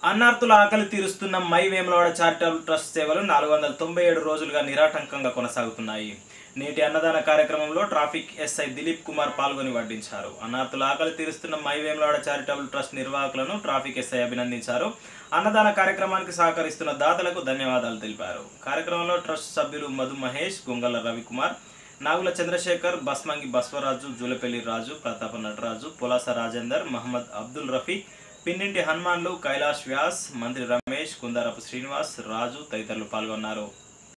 అన్నార్తుల ఆకలి తీరుస్తున్న my Vemulawada charitable trust సేవలు నాలుగు వందల తొంభై ఏడు రోజులుగా నిరాటంకంగా కొనసాగుతున్నాయి నేటి అన్నదాన కార్యక్రమంలో ట్రాఫిక్ ఎస్ఐ దిలీప్ కుమార్ పాల్గొని వడ్డించారు అన్నార్తుల ఆకలి తీరుస్తున్న మై వేములవాడ చారిటబుల్ ట్రస్ట్ నిర్వాహకులను ట్రాఫిక్ ఎస్ఐ అభినందించారు అన్నదాన కార్యక్రమానికి సహకరిస్తున్న దాతలకు ధన్యవాదాలు తెలిపారు కార్యక్రమంలో ట్రస్ట్ సభ్యులు మధు మహేష్ గొంగల రవికుమార్ నాగుల చంద్రశేఖర్ బస్మంగి బస్వరాజు జూలపల్లి రాజు ప్రతాప నటరాజు పులాస రాజేందర్ మహమ్మద్ అబ్దుల్ రఫీక్ పిన్నింటి హనుమాన్లు కైలాష్ వ్యాస్ మంత్రి రమేష్ కుందారపు శ్రీనివాస్ రాజు తదితరులు పాల్గొన్నారు